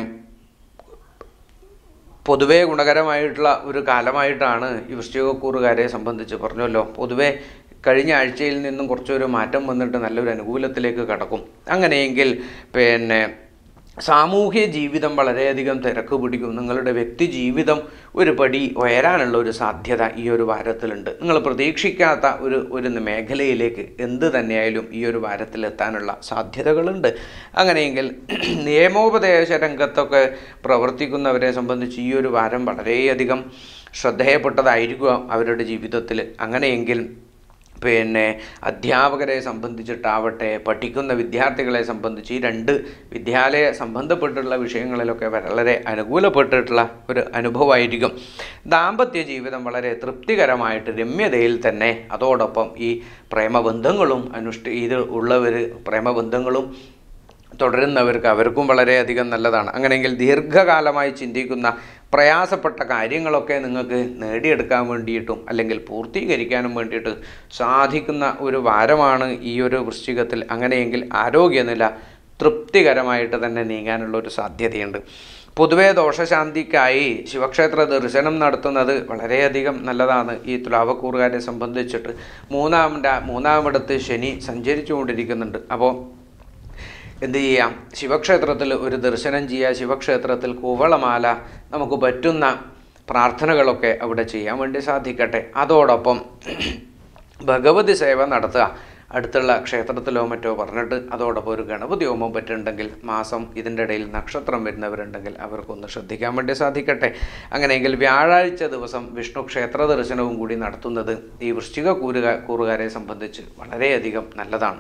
പൊതുവേ ഗുണകരമായിട്ടുള്ള ഒരു കാലമായിട്ടാണ് ഈ വൃശ്ചികക്കൂറുകാരെ സംബന്ധിച്ച് പറഞ്ഞല്ലോ പൊതുവേ കഴിഞ്ഞ ആഴ്ചയിൽ നിന്നും കുറച്ചൊരു മാറ്റം വന്നിട്ട് നല്ലൊരു അനുകൂലത്തിലേക്ക് കടക്കും അങ്ങനെയെങ്കിൽ പിന്നെ സാമൂഹ്യ ജീവിതം വളരെയധികം തിരക്ക് പിടിക്കും നിങ്ങളുടെ വ്യക്തി ജീവിതം ഒരു പടി ഉയരാനുള്ള ഒരു സാധ്യത ഈ ഒരു വാരത്തിലുണ്ട് നിങ്ങൾ പ്രതീക്ഷിക്കാത്ത ഒരു ഒരു മേഖലയിലേക്ക് എന്ത് തന്നെയായാലും ഈ ഒരു വാരത്തിലെത്താനുള്ള സാധ്യതകളുണ്ട് അങ്ങനെയെങ്കിൽ നിയമോപദേശ രംഗത്തൊക്കെ പ്രവർത്തിക്കുന്നവരെ സംബന്ധിച്ച് ഈ ഒരു വാരം വളരെയധികം ശ്രദ്ധേയപ്പെട്ടതായിരിക്കുക അവരുടെ ജീവിതത്തിൽ അങ്ങനെയെങ്കിൽ പിന്നെ അധ്യാപകരെ സംബന്ധിച്ചിട്ടാവട്ടെ പഠിക്കുന്ന വിദ്യാർത്ഥികളെ സംബന്ധിച്ച് ഈ രണ്ട് വിദ്യാലയ സംബന്ധപ്പെട്ടുള്ള വിഷയങ്ങളിലൊക്കെ വളരെ അനുകൂലപ്പെട്ടിട്ടുള്ള ഒരു അനുഭവമായിരിക്കും ദാമ്പത്യ ജീവിതം വളരെ തൃപ്തികരമായിട്ട് രമ്യതയിൽ തന്നെ അതോടൊപ്പം ഈ പ്രേമബന്ധങ്ങളും അനുഷ്ഠി ഇത് ഉള്ളവർ പ്രേമബന്ധങ്ങളും തുടരുന്നവർക്ക് അവർക്കും വളരെയധികം നല്ലതാണ് അങ്ങനെയെങ്കിൽ ദീർഘകാലമായി ചിന്തിക്കുന്ന പ്രയാസപ്പെട്ട കാര്യങ്ങളൊക്കെ നിങ്ങൾക്ക് നേടിയെടുക്കാൻ വേണ്ടിയിട്ടും അല്ലെങ്കിൽ പൂർത്തീകരിക്കാനും വേണ്ടിയിട്ട് സാധിക്കുന്ന ഒരു വാരമാണ് ഈ ഒരു വൃശ്ചികത്തിൽ അങ്ങനെയെങ്കിൽ ആരോഗ്യനില തൃപ്തികരമായിട്ട് തന്നെ നീങ്ങാനുള്ള ഒരു സാധ്യതയുണ്ട് പൊതുവേ ദോഷശാന്തിക്കായി ശിവക്ഷേത്ര ദർശനം നടത്തുന്നത് വളരെയധികം നല്ലതാണ് ഈ തുലാവക്കൂറുകാരെ സംബന്ധിച്ചിട്ട് മൂന്നാമിട മൂന്നാമിടത്ത് ശനി സഞ്ചരിച്ചുകൊണ്ടിരിക്കുന്നുണ്ട് അപ്പോൾ എന്ത് ചെയ്യാം ശിവക്ഷേത്രത്തിൽ ഒരു ദർശനം ചെയ്യുക ശിവക്ഷേത്രത്തിൽ കൂവളമാല നമുക്ക് പറ്റുന്ന പ്രാർത്ഥനകളൊക്കെ അവിടെ ചെയ്യാൻ വേണ്ടി സാധിക്കട്ടെ അതോടൊപ്പം ഭഗവതി സേവ നടത്തുക അടുത്തുള്ള ക്ഷേത്രത്തിലോ മറ്റോ പറഞ്ഞിട്ട് അതോടൊപ്പം ഒരു ഗണപതി ഹോമം പറ്റുന്നുണ്ടെങ്കിൽ മാസം ഇതിൻ്റെ ഇടയിൽ നക്ഷത്രം വരുന്നവരുണ്ടെങ്കിൽ അവർക്കൊന്ന് ശ്രദ്ധിക്കാൻ വേണ്ടി സാധിക്കട്ടെ അങ്ങനെയെങ്കിൽ വ്യാഴാഴ്ച ദിവസം വിഷ്ണു ക്ഷേത്ര ദർശനവും കൂടി നടത്തുന്നത് ഈ വൃശ്ചിക കൂറുക കൂറുകാരെ സംബന്ധിച്ച് വളരെയധികം നല്ലതാണ്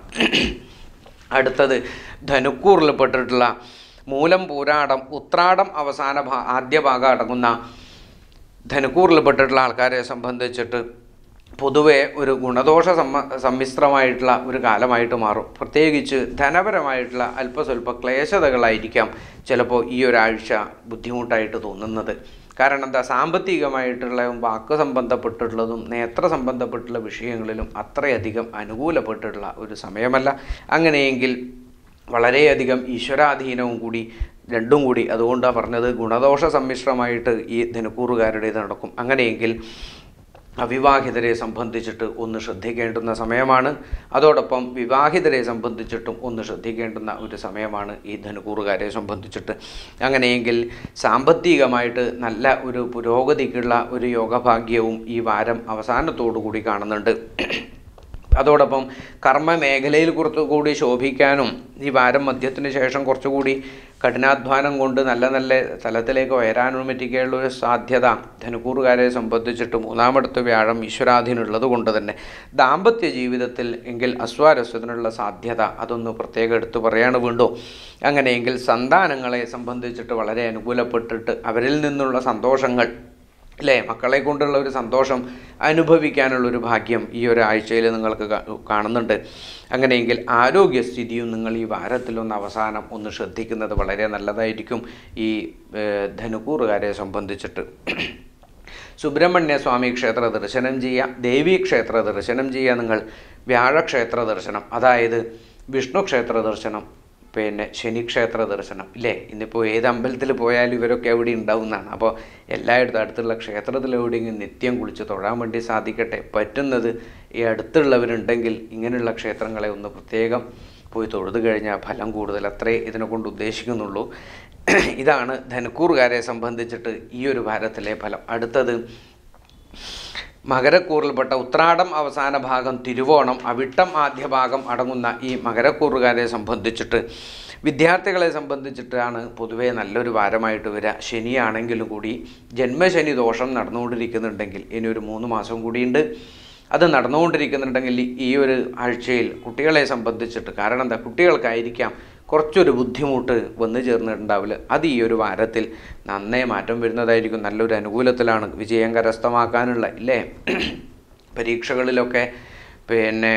അടുത്തത് ധനുക്കൂറിൽപ്പെട്ടിട്ടുള്ള മൂലം പൂരാടം ഉത്രാടം അവസാന ഭാ ആദ്യ ഭാഗം അടങ്ങുന്ന ധനുക്കൂറിൽപ്പെട്ടിട്ടുള്ള ആൾക്കാരെ സംബന്ധിച്ചിട്ട് പൊതുവെ ഒരു ഗുണദോഷ സമ്മ സമ്മിശ്രമായിട്ടുള്ള ഒരു കാലമായിട്ട് മാറും പ്രത്യേകിച്ച് ധനപരമായിട്ടുള്ള അല്പസ്വല്പ ക്ലേശതകളായിരിക്കാം ചിലപ്പോൾ ഈ ഒരാഴ്ച ബുദ്ധിമുട്ടായിട്ട് തോന്നുന്നത് കാരണം എന്താ സാമ്പത്തികമായിട്ടുള്ള വാക്ക് സംബന്ധപ്പെട്ടിട്ടുള്ളതും നേത്ര സംബന്ധപ്പെട്ടുള്ള വിഷയങ്ങളിലും അത്രയധികം അനുകൂലപ്പെട്ടിട്ടുള്ള ഒരു സമയമല്ല അങ്ങനെയെങ്കിൽ വളരെയധികം ഈശ്വരാധീനവും കൂടി രണ്ടും കൂടി അതുകൊണ്ടാണ് പറഞ്ഞത് ഗുണദോഷ സമ്മിശ്രമായിട്ട് ഈ ധനുക്കൂറുകാരുടേത് നടക്കും അങ്ങനെയെങ്കിൽ അവിവാഹിതരെ സംബന്ധിച്ചിട്ട് ഒന്ന് ശ്രദ്ധിക്കേണ്ടുന്ന സമയമാണ് അതോടൊപ്പം വിവാഹിതരെ സംബന്ധിച്ചിട്ടും ഒന്ന് ശ്രദ്ധിക്കേണ്ടുന്ന ഒരു സമയമാണ് ഈ ധനുക്കൂറുകാരെ സംബന്ധിച്ചിട്ട് അങ്ങനെയെങ്കിൽ സാമ്പത്തികമായിട്ട് നല്ല ഒരു പുരോഗതിക്കുള്ള ഒരു യോഗഭാഗ്യവും ഈ വാരം അവസാനത്തോടു കൂടി കാണുന്നുണ്ട് അതോടൊപ്പം കർമ്മ മേഖലയിൽ കുറച്ചുകൂടി ശോഭിക്കാനും ഈ വാരം മധ്യത്തിന് ശേഷം കുറച്ചുകൂടി കഠിനാധ്വാനം കൊണ്ട് നല്ല നല്ല തലത്തിലേക്ക് ഉയരാനും പറ്റിയുള്ള ഒരു സാധ്യത ധനുക്കൂറുകാരെ സംബന്ധിച്ചിട്ട് മൂന്നാമടുത്ത് വ്യാഴം ഈശ്വരാധീനുള്ളത് കൊണ്ട് തന്നെ ദാമ്പത്യ ജീവിതത്തിൽ എങ്കിൽ അസ്വാരസ്യത്തിനുള്ള സാധ്യത അതൊന്ന് പ്രത്യേകം എടുത്തു പറയാണ് വീണ്ടും അങ്ങനെയെങ്കിൽ സന്താനങ്ങളെ സംബന്ധിച്ചിട്ട് വളരെ അനുകൂലപ്പെട്ടിട്ട് അവരിൽ നിന്നുള്ള സന്തോഷങ്ങൾ അല്ലേ മക്കളെ കൊണ്ടുള്ള ഒരു സന്തോഷം അനുഭവിക്കാനുള്ള ഒരു ഭാഗ്യം ഈ ഒരു ആഴ്ചയിൽ നിങ്ങൾക്ക് കാ- കാണുന്നുണ്ട് അങ്ങനെയെങ്കിൽ ആരോഗ്യസ്ഥിതിയും നിങ്ങൾ ഈ വാരത്തിലൊന്ന് അവസാനം ഒന്ന് ശ്രദ്ധിക്കുന്നത് വളരെ നല്ലതായിരിക്കും ഈ ഏഹ്, ധനുക്കൂറുകാരെ സംബന്ധിച്ചിട്ട് സുബ്രഹ്മണ്യ സ്വാമി ക്ഷേത്ര ദർശനം ചെയ്യുക ദേവീ ക്ഷേത്ര ദർശനം ചെയ്യുക നിങ്ങൾ വ്യാഴക്ഷേത്ര ദർശനം അതായത് വിഷ്ണു ക്ഷേത്ര ദർശനം പിന്നെ ശനിക്ഷേത്ര ദർശനം ഇല്ലേ ഇന്നിപ്പോൾ ഏത് അമ്പലത്തിൽ പോയാലും ഇവരൊക്കെ എവിടെ ഉണ്ടാവുന്നതാണ് അപ്പോൾ എല്ലായിടത്തും അടുത്തുള്ള ക്ഷേത്രത്തിൽ എവിടെയെങ്കിലും നിത്യം കുളിച്ച് തൊഴാൻ വേണ്ടി സാധിക്കട്ടെ പറ്റുന്നത് ഈ അടുത്തുള്ളവരുണ്ടെങ്കിൽ ഇങ്ങനെയുള്ള ക്ഷേത്രങ്ങളെ ഒന്ന് പ്രത്യേകം പോയി തൊഴുതു കഴിഞ്ഞാൽ ഫലം കൂടുതൽ അത്രേ ഇതിനെ കൊണ്ട് ഉദ്ദേശിക്കുന്നുള്ളൂ ഇതാണ് ധനക്കൂറുകാരെ സംബന്ധിച്ചിട്ട് ഈ ഒരു വാരത്തിലെ ഫലം അടുത്തത് മകരക്കൂറിൽപ്പെട്ട ഉത്രാടം അവസാന ഭാഗം തിരുവോണം അവിട്ടം ആദ്യ ഭാഗം അടങ്ങുന്ന ഈ മകരക്കൂറുകാരെ സംബന്ധിച്ചിട്ട് വിദ്യാർത്ഥികളെ സംബന്ധിച്ചിട്ടാണ് പൊതുവേ നല്ലൊരു വാരമായിട്ട് വരിക ശനിയാണെങ്കിലും കൂടി ജന്മശനി ദോഷം നടന്നുകൊണ്ടിരിക്കുന്നുണ്ടെങ്കിൽ ഇനി ഒരു മൂന്ന് മാസം കൂടിയുണ്ട് അത് നടന്നുകൊണ്ടിരിക്കുന്നുണ്ടെങ്കിൽ ഈ ഒരു ആഴ്ചയിൽ കുട്ടികളെ സംബന്ധിച്ചിട്ട് കാരണം എന്താ കുട്ടികൾക്കായിരിക്കാം കുറച്ചൊരു ബുദ്ധിമുട്ട് വന്നു ചേർന്നിട്ടുണ്ടാവില്ല അത് ഈ ഒരു വാരത്തിൽ നന്നേ മാറ്റം വരുന്നതായിരിക്കും നല്ലൊരു അനുകൂലത്തിലാണ് വിജയം കരസ്ഥമാക്കാനുള്ള ഇല്ലേ പരീക്ഷകളിലൊക്കെ പിന്നെ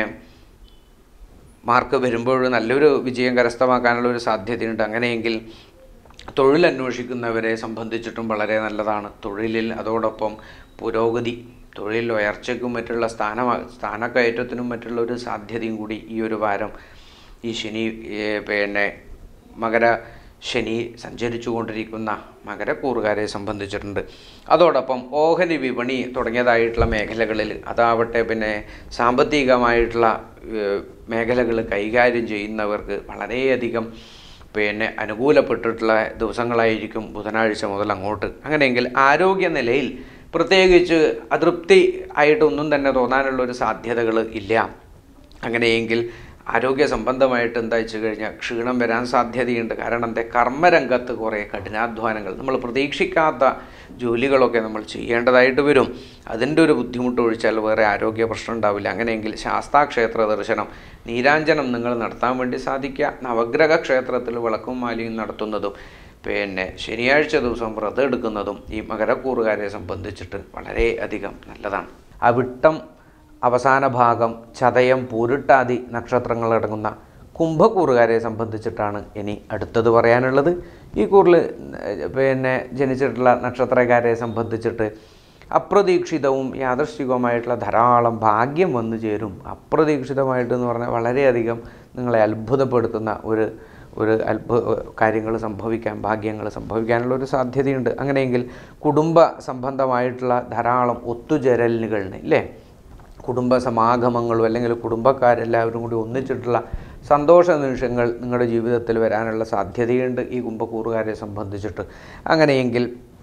മാർക്ക് വരുമ്പോൾ നല്ലൊരു വിജയം കരസ്ഥമാക്കാനുള്ള ഒരു സാധ്യതയുണ്ട് അങ്ങനെയെങ്കിൽ തൊഴിൽ അന്വേഷിക്കുന്നവരെ സംബന്ധിച്ചിട്ടും വളരെ നല്ലതാണ് തൊഴിലിൽ അതോടൊപ്പം പുരോഗതി തൊഴിൽ ഉയർച്ചയ്ക്കും മറ്റുള്ള സ്ഥാന സ്ഥാനക്കയറ്റത്തിനും മറ്റുള്ള ഒരു സാധ്യതയും കൂടി ഈ ഒരു വാരം ഈ ശനി ഏ, പിന്നെ മകര ശനി സഞ്ചരിച്ചു കൊണ്ടിരിക്കുന്ന മകരക്കൂറുകാരെ സംബന്ധിച്ചിട്ടുണ്ട് അതോടൊപ്പം ഓഹരി വിപണി തുടങ്ങിയതായിട്ടുള്ള മേഖലകളിൽ അതാവട്ടെ പിന്നെ സാമ്പത്തികമായിട്ടുള്ള മേഖലകൾ കൈകാര്യം ചെയ്യുന്നവർക്ക് വളരെയധികം പിന്നെ അനുകൂലപ്പെട്ടിട്ടുള്ള ദിവസങ്ങളായിരിക്കും ബുധനാഴ്ച മുതൽ അങ്ങോട്ട് അങ്ങനെയെങ്കിൽ ആരോഗ്യ നിലയിൽ പ്രത്യേകിച്ച് അതൃപ്തി ആയിട്ടൊന്നും തന്നെ തോന്നാനുള്ള ഒരു സാധ്യതകൾ ഇല്ല അങ്ങനെയെങ്കിൽ ആരോഗ്യ സംബന്ധമായിട്ട് എന്താ വെച്ച് കഴിഞ്ഞാൽ ക്ഷീണം വരാൻ സാധ്യതയുണ്ട് കാരണം എന്താ കർമ്മരംഗത്ത് കുറേ കഠിനാധ്വാനങ്ങൾ നമ്മൾ പ്രതീക്ഷിക്കാത്ത ജോലികളൊക്കെ നമ്മൾ ചെയ്യേണ്ടതായിട്ട് വരും അതിൻ്റെ ഒരു ബുദ്ധിമുട്ട് ഒഴിച്ചാൽ വേറെ ആരോഗ്യ പ്രശ്നം ഉണ്ടാവില്ല അങ്ങനെയെങ്കിൽ ശാസ്താക്ഷേത്ര ദർശനം നീരാഞ്ജനം നിങ്ങൾ നടത്താൻ വേണ്ടി സാധിക്കുക നവഗ്രഹ ക്ഷേത്രത്തിൽ വിളക്കും മാലിയും നടത്തുന്നതും പിന്നെ ശനിയാഴ്ച ദിവസം വ്രതം എടുക്കുന്നതും ഈ മകരക്കൂറുകാരെ സംബന്ധിച്ചിട്ട് വളരെ അധികം നല്ലതാണ് അവിട്ടം അവസാന ഭാഗം ചതയം പൂരിട്ടാതി നക്ഷത്രങ്ങളടങ്ങുന്ന കുംഭക്കൂറുകാരെ സംബന്ധിച്ചിട്ടാണ് ഇനി അടുത്തത് പറയാനുള്ളത് ഈ കൂറിൽ പിന്നെ ജനിച്ചിട്ടുള്ള നക്ഷത്രക്കാരെ സംബന്ധിച്ചിട്ട് അപ്രതീക്ഷിതവും യാദൃശ്ചികവുമായിട്ടുള്ള ധാരാളം ഭാഗ്യം വന്നു ചേരും അപ്രതീക്ഷിതമായിട്ട് എന്ന് പറഞ്ഞാൽ വളരെയധികം നിങ്ങളെ അത്ഭുതപ്പെടുത്തുന്ന ഒരു ഒരു അത്ഭുത കാര്യങ്ങൾ സംഭവിക്കാൻ ഭാഗ്യങ്ങൾ സംഭവിക്കാനുള്ള ഒരു സാധ്യതയുണ്ട് അങ്ങനെയെങ്കിൽ കുടുംബ സംബന്ധമായിട്ടുള്ള ധാരാളം ഒത്തുചേരലുകളിന് ഇല്ലേ കുടുംബ സമാഗമങ്ങളും അല്ലെങ്കിൽ കുടുംബക്കാരെല്ലാവരും കൂടി ഒന്നിച്ചിട്ടുള്ള സന്തോഷ നിമിഷങ്ങൾ നിങ്ങളുടെ ജീവിതത്തിൽ വരാനുള്ള സാധ്യതയുണ്ട് ഈ കുംഭക്കൂറുകാരെ സംബന്ധിച്ചിട്ട് അങ്ങനെയെങ്കിൽ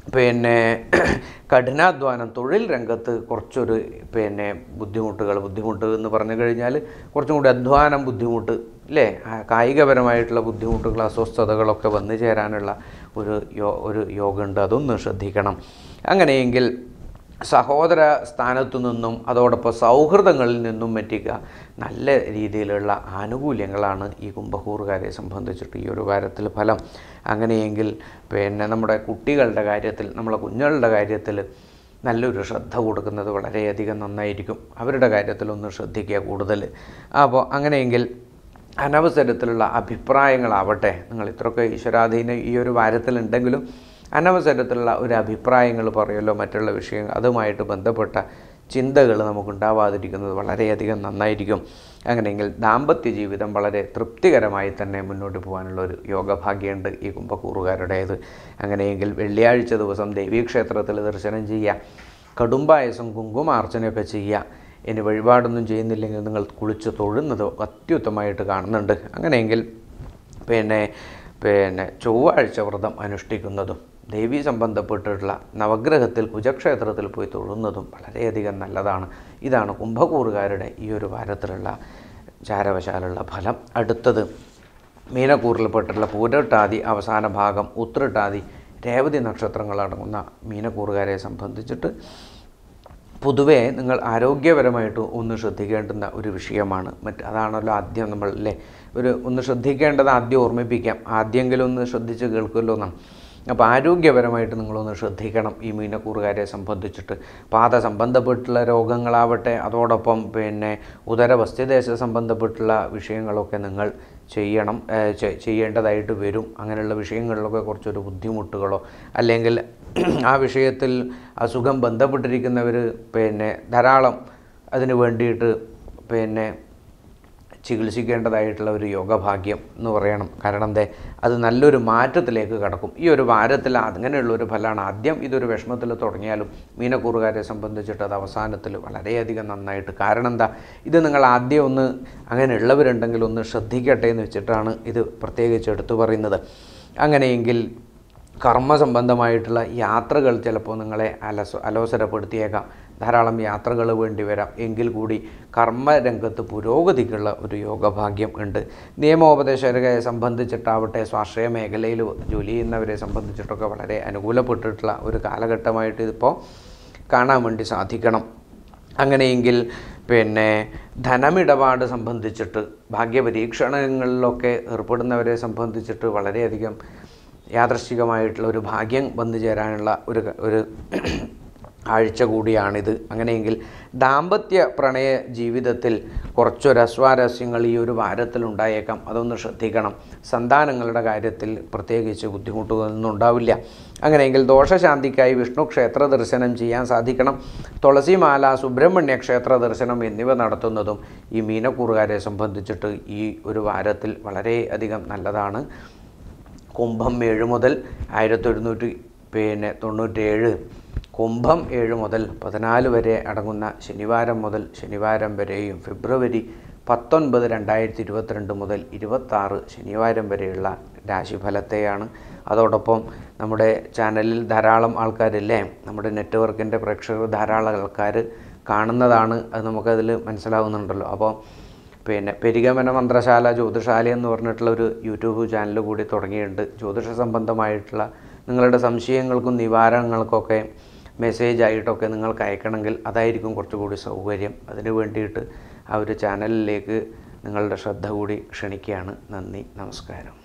പിന്നെ കഠിനാധ്വാനം തൊഴിൽ രംഗത്ത് കുറച്ചൊരു പിന്നെ ബുദ്ധിമുട്ടുകൾ ബുദ്ധിമുട്ട് എന്ന് പറഞ്ഞു കഴിഞ്ഞാൽ കുറച്ചും കൂടി അധ്വാനം ബുദ്ധിമുട്ട് അല്ലേ ആ കായികപരമായിട്ടുള്ള ബുദ്ധിമുട്ടുകൾ അസ്വസ്ഥതകളൊക്കെ വന്നു ചേരാനുള്ള ഒരു യോ ഒരു യോഗമുണ്ട് അതൊന്ന് ശ്രദ്ധിക്കണം അങ്ങനെയെങ്കിൽ സഹോദര സ്ഥാനത്തു നിന്നും അതോടൊപ്പം സൗഹൃദങ്ങളിൽ നിന്നും പറ്റിക്കുക നല്ല രീതിയിലുള്ള ആനുകൂല്യങ്ങളാണ് ഈ കുംഭകൂറുകാരെ സംബന്ധിച്ചിട്ട് ഈ ഒരു വാരത്തിൽ ഫലം അങ്ങനെയെങ്കിൽ പിന്നെ നമ്മുടെ കുട്ടികളുടെ കാര്യത്തിൽ നമ്മളെ കുഞ്ഞുങ്ങളുടെ കാര്യത്തിൽ നല്ലൊരു ശ്രദ്ധ കൊടുക്കുന്നത് വളരെയധികം നന്നായിരിക്കും അവരുടെ കാര്യത്തിലൊന്ന് ശ്രദ്ധിക്കുക കൂടുതൽ അപ്പോൾ അങ്ങനെയെങ്കിൽ അനവസരത്തിലുള്ള അഭിപ്രായങ്ങളാവട്ടെ നിങ്ങൾ ഇത്രയൊക്കെ ഈശ്വരാധീനം ഈ ഒരു വാരത്തിലുണ്ടെങ്കിലും അനവസരത്തിലുള്ള ഒരു അഭിപ്രായങ്ങൾ പറയുമല്ലോ മറ്റുള്ള വിഷയങ്ങൾ അതുമായിട്ട് ബന്ധപ്പെട്ട ചിന്തകൾ നമുക്കുണ്ടാവാതിരിക്കുന്നത് വളരെയധികം നന്നായിരിക്കും അങ്ങനെയെങ്കിൽ ദാമ്പത്യ ജീവിതം വളരെ തൃപ്തികരമായി തന്നെ മുന്നോട്ട് പോകാനുള്ള ഒരു യോഗഭാഗ്യമുണ്ട് ഈ കുംഭക്കൂറുകാരുടേത് അങ്ങനെയെങ്കിൽ വെള്ളിയാഴ്ച ദിവസം ദേവീക്ഷേത്രത്തിൽ ദർശനം ചെയ്യുക കടുംബായസം കുങ്കുമാർച്ചനയൊക്കെ ചെയ്യുക ഇനി വഴിപാടൊന്നും ചെയ്യുന്നില്ലെങ്കിൽ നിങ്ങൾ കുളിച്ച് തൊഴുന്നത് അത്യുത്തമമായിട്ട് കാണുന്നുണ്ട് അങ്ങനെയെങ്കിൽ പിന്നെ പിന്നെ ചൊവ്വാഴ്ച വ്രതം അനുഷ്ഠിക്കുന്നതും ദേവീ സംബന്ധപ്പെട്ടിട്ടുള്ള നവഗ്രഹത്തിൽ കുജക്ഷേത്രത്തിൽ പോയി തൊഴുന്നതും വളരെയധികം നല്ലതാണ് ഇതാണ് കുംഭകൂറുകാരുടെ ഈ ഒരു വാരത്തിലുള്ള ചാരവശാലുള്ള ഫലം അടുത്തത് മീനക്കൂറിൽപ്പെട്ടിട്ടുള്ള പൂരട്ടാതി അവസാന ഭാഗം ഉത്രട്ടാതി രേവതി നക്ഷത്രങ്ങളടങ്ങുന്ന മീനക്കൂറുകാരെ സംബന്ധിച്ചിട്ട് പൊതുവേ നിങ്ങൾ ആരോഗ്യപരമായിട്ട് ഒന്ന് ശ്രദ്ധിക്കേണ്ടുന്ന ഒരു വിഷയമാണ് മറ്റ് അതാണല്ലോ ആദ്യം നമ്മൾ അല്ലേ ഒരു ഒന്ന് ശ്രദ്ധിക്കേണ്ടത് ആദ്യം ഓർമ്മിപ്പിക്കാം ആദ്യമെങ്കിലും ഒന്ന് ശ്രദ്ധിച്ച് കേൾക്കുമല്ലോ എന്നാണ് അപ്പോൾ ആരോഗ്യപരമായിട്ട് നിങ്ങളൊന്ന് ശ്രദ്ധിക്കണം ഈ മീനക്കൂറുകാരെ സംബന്ധിച്ചിട്ട് പാത സംബന്ധപ്പെട്ടുള്ള രോഗങ്ങളാവട്ടെ അതോടൊപ്പം പിന്നെ ഉദരവസ്തുദേശ സംബന്ധപ്പെട്ടുള്ള വിഷയങ്ങളൊക്കെ നിങ്ങൾ ചെയ്യണം ഏഹ് ചെ- ചെയ്യേണ്ടതായിട്ട് വരും അങ്ങനെയുള്ള വിഷയങ്ങളിലൊക്കെ കുറച്ചൊരു ബുദ്ധിമുട്ടുകളോ അല്ലെങ്കിൽ ആ വിഷയത്തിൽ അസുഖം ബന്ധപ്പെട്ടിരിക്കുന്നവർ പിന്നെ ധാരാളം അതിന് വേണ്ടിയിട്ട് പിന്നെ ചികിത്സിക്കേണ്ടതായിട്ടുള്ള ഒരു യോഗഭാഗ്യം എന്ന് പറയണം കാരണം എന്തേ അത് നല്ലൊരു മാറ്റത്തിലേക്ക് കടക്കും ഈ ഒരു വാരത്തിൽ അങ്ങനെയുള്ള ഒരു ഫലമാണ് ആദ്യം ഇതൊരു വിഷമത്തിൽ തുടങ്ങിയാലും മീനക്കൂറുകാരെ സംബന്ധിച്ചിട്ട് അത് അവസാനത്തിൽ വളരെയധികം നന്നായിട്ട് കാരണം എന്താ ഇത് നിങ്ങൾ ആദ്യം ഒന്ന് അങ്ങനെയുള്ളവരുണ്ടെങ്കിൽ ഒന്ന് ശ്രദ്ധിക്കട്ടെ എന്ന് വെച്ചിട്ടാണ് ഇത് പ്രത്യേകിച്ച് എടുത്തു പറയുന്നത് അങ്ങനെയെങ്കിൽ കർമ്മ സംബന്ധമായിട്ടുള്ള യാത്രകൾ ചിലപ്പോൾ നിങ്ങളെ അലസ അലോസരപ്പെടുത്തിയേക്കാം ധാരാളം യാത്രകൾ വേണ്ടി വരാം എങ്കിൽ കൂടി കർമ്മരംഗത്ത് പുരോഗതിക്കുള്ള ഒരു യോഗഭാഗ്യം ഉണ്ട് നിയമോപദേശകരെ സംബന്ധിച്ചിട്ടാവട്ടെ സ്വാശ്രയ മേഖലയിൽ ജോലി ചെയ്യുന്നവരെ സംബന്ധിച്ചിട്ടൊക്കെ വളരെ അനുകൂലപ്പെട്ടിട്ടുള്ള ഒരു കാലഘട്ടമായിട്ട് ഇതിപ്പോൾ കാണാൻ വേണ്ടി സാധിക്കണം അങ്ങനെയെങ്കിൽ പിന്നെ ധനമിടപാട് സംബന്ധിച്ചിട്ട് ഭാഗ്യപരീക്ഷണങ്ങളിലൊക്കെ ഏർപ്പെടുന്നവരെ സംബന്ധിച്ചിട്ട് വളരെയധികം യാദൃശ്ചികമായിട്ടുള്ള ഒരു ഭാഗ്യം വന്നു ചേരാനുള്ള ഒരു ഒരു ആഴ്ച കൂടിയാണിത് അങ്ങനെയെങ്കിൽ ദാമ്പത്യ പ്രണയ ജീവിതത്തിൽ കുറച്ചൊരു അസ്വാരസ്യങ്ങൾ ഈ ഒരു വാരത്തിൽ ഉണ്ടായേക്കാം അതൊന്ന് ശ്രദ്ധിക്കണം സന്താനങ്ങളുടെ കാര്യത്തിൽ പ്രത്യേകിച്ച് ബുദ്ധിമുട്ടുകളൊന്നും ഉണ്ടാവില്ല അങ്ങനെയെങ്കിൽ ദോഷശാന്തിക്കായി വിഷ്ണു ക്ഷേത്ര ദർശനം ചെയ്യാൻ സാധിക്കണം തുളസിമാല സുബ്രഹ്മണ്യ ക്ഷേത്ര ദർശനം എന്നിവ നടത്തുന്നതും ഈ മീനക്കൂറുകാരെ സംബന്ധിച്ചിട്ട് ഈ ഒരു വാരത്തിൽ വളരെയധികം നല്ലതാണ് കുംഭം ഏഴ് മുതൽ ആയിരത്തി ഒരുന്നൂറ്റി പിന്നെ തൊണ്ണൂറ്റേഴ് കുംഭം ഏഴ് മുതൽ പതിനാല് വരെ അടങ്ങുന്ന ശനിവാരം മുതൽ ശനിവാരം വരെയും ഫെബ്രുവരി പത്തൊൻപത് രണ്ടായിരത്തി ഇരുപത്തിരണ്ട് മുതൽ ഇരുപത്താറ് ശനിവാരം വരെയുള്ള രാശിഫലത്തെയാണ് അതോടൊപ്പം നമ്മുടെ ചാനലിൽ ധാരാളം ആൾക്കാരില്ലേ നമ്മുടെ നെറ്റ്വർക്കിൻ്റെ പ്രേക്ഷകർ ധാരാളം ആൾക്കാർ കാണുന്നതാണ് അത് നമുക്കതിൽ മനസ്സിലാവുന്നുണ്ടല്ലോ അപ്പോൾ പിന്നെ പെരിഗമന മന്ത്രശാല ജ്യോതിഷാല എന്ന് പറഞ്ഞിട്ടുള്ള ഒരു യൂട്യൂബ് ചാനൽ കൂടി തുടങ്ങിയിട്ടുണ്ട് ജ്യോതിഷ സംബന്ധമായിട്ടുള്ള നിങ്ങളുടെ സംശയങ്ങൾക്കും നിവാരണങ്ങൾക്കൊക്കെ മെസ്സേജ് ആയിട്ടൊക്കെ നിങ്ങൾക്ക് അയക്കണമെങ്കിൽ അതായിരിക്കും കുറച്ചുകൂടി സൗകര്യം അതിന് വേണ്ടിയിട്ട് ആ ഒരു ചാനലിലേക്ക് നിങ്ങളുടെ ശ്രദ്ധ കൂടി ക്ഷണിക്കുകയാണ് നന്ദി നമസ്കാരം